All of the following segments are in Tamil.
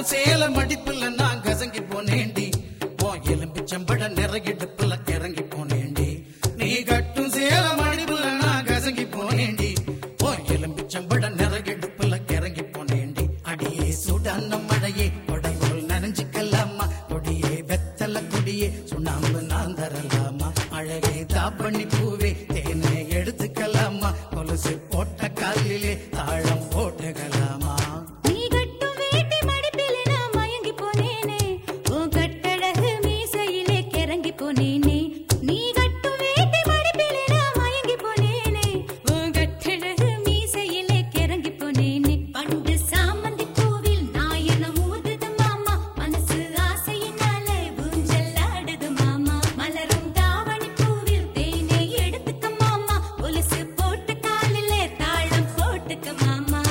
கட்டும் சேல மடிப்புல நான் கசங்கி போனேண்டி ஓ எலும்பிச்சம்பட நிறகிடுப்புல கிறங்கி போனேண்டி நீ கட்டும் சேல மடிப்புல நான் கசங்கி போனேண்டி ஓ எலும்பிச்சம்பட நிறகிடுப்புல கிறங்கி போனேண்டி அடியே சுடான மழையே கொடைபோல் நனைஞ்சுக்கலாமா கொடியே வெத்தல கொடியே சுண்ணாம்பு நான் தரலாமா அழகே தாப்பண்ணி பூவே தேனை எடுத்துக்கலாமா கொலுசு போட்ட காலிலே தாழம் போட்டுக்கலாமா நீ கட்டும் வேட்டி மடிப்பிலே நான் மயங்கி போனேனே உன் கட்டழகு மீசையிலே கிறங்கி போனேனே நீ கட்டும் வேட்டி மடிப்பிலே நான் மயங்கி போனேனே உன் கட்டழகு மீசையிலே கிறங்கி போனேனே பண்டு சாமந்தி பூவில் நாயன ஊதுது மாமா மனசு ஆசையினால ஊஞ்சல் ஆடுது மாமா மலரும் தாவணி பூவில் தேனை எடுத்துக்க மாமா கொலுசு போட்டு காலிலே தாளம் போட்டுக்க மாமா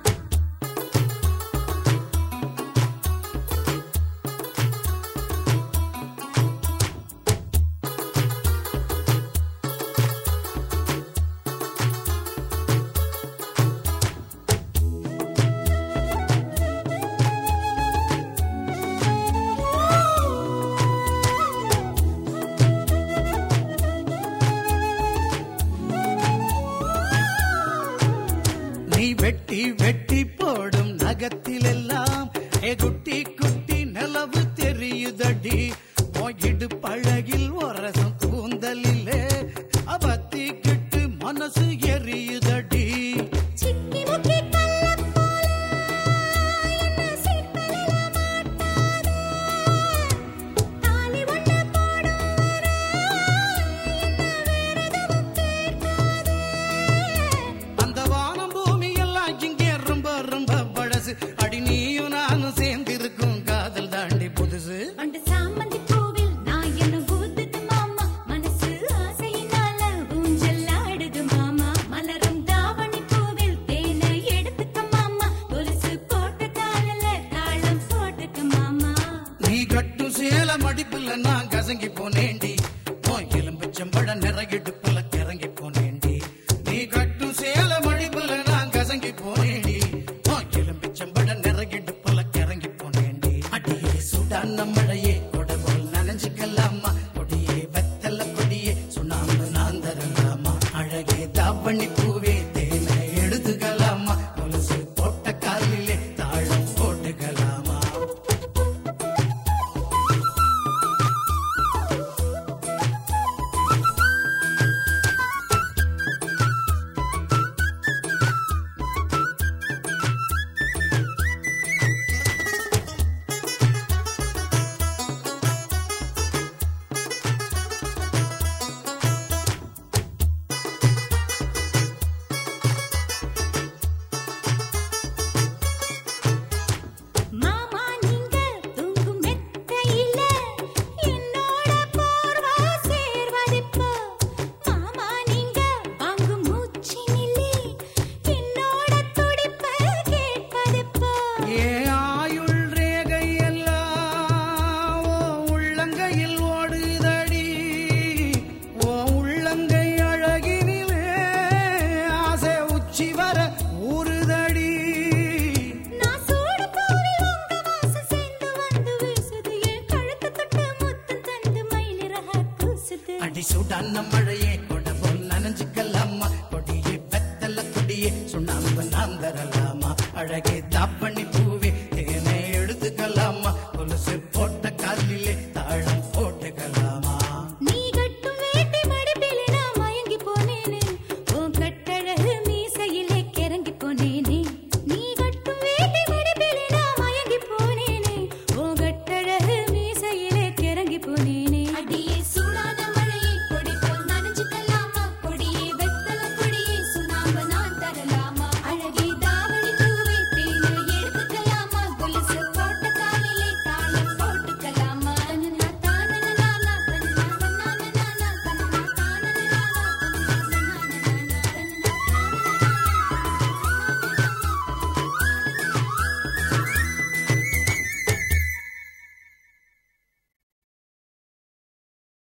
நீ வெட்டி வெட்டி போடும் நகத்திலெல்லாம் ஏ குட்டி குட்டி நிலவு தெரியுதடி போயிடு பழகில் ஒரசம் கூந்தலிலே அவத்திக்கிட்டு மனசு எரியுதடி சிக்கி முக்கி கள்ளப் போல என்ன சிப்பலில மாட்டாத தாலி ஒண்ணு போடும் வர என்ன வேறெதுவும் கேட்காத அந்த வானம் பூமி எல்லாம் இங்கே ரொம்ப ரொம்ப பழசு அடி நீயும் நானும் சேர்ந்திருக்கும் காதல் தாண்டி புதுசு பண்டு சாமந்தி பூவில் நான் என்ன ஊத்துது மாமா மனசு ஆசையினால ஊஞ்சல் ஆடுது மாமா மலரும் தாவணி பூவில் தேனை எடுத்துக்க மாமா கொலுசு போட்ட காலில தாளம் போட்டுக்க மாமா நீ கட்டும் சேல மடிப்புல நான் கசங்கி போனேண்டி ஓ எலும்புச்சம்பழ நிறகிடுப்புல கிறங்கி போனேண்டி நீ கட்டும் சேல மடிப்புல நான் கசங்கி போனேண்டி ஓ எலும்புச்சம்பழ நிறகிடுப்புல கிறங்கி போனேண்டி அடியே சுடான மழையே கொடை போல் நனைஞ்சுக்கலாமா கொடியே வெத்தல கொடியே சுண்ணாம்பு நான் தரலாமா அழகே தாவணி பூவே தேனை எடுத்துக்கலாமா கொலுசு போட்ட காலிலே தாழம் போட்டுக்கலாமா மாமா நீங்க தூங்கும் மெத்தையில என்னோட போர்வ சேர்வதிப்போ மாமா நீங்க வாங்கும் மூச்சினிலே என்னோட துடிப்ப கேட்பதிப்போ ஏ ஆயுள் ரேகை எல்லாம் ஓ உள்ளங்கையில் ஓடுதடி ஓ உள்ளங்கை அழகினிலே ஆசை உச்சி வர ஊறுதடி நான் சூடு பூவில் உங்க வாசம் சேர்ந்து வந்து வீசுது என் கழுத்து தொட்டு முத்தம் தந்து மயிலிறக கூசுது அடி சுடான மழையே கொடை போல் நனைஞ்சுக்கலாமா கொடியே வெத்தல கொடியே சுண்ணாம்பு நான் தரலாமா அழகே தாப்ப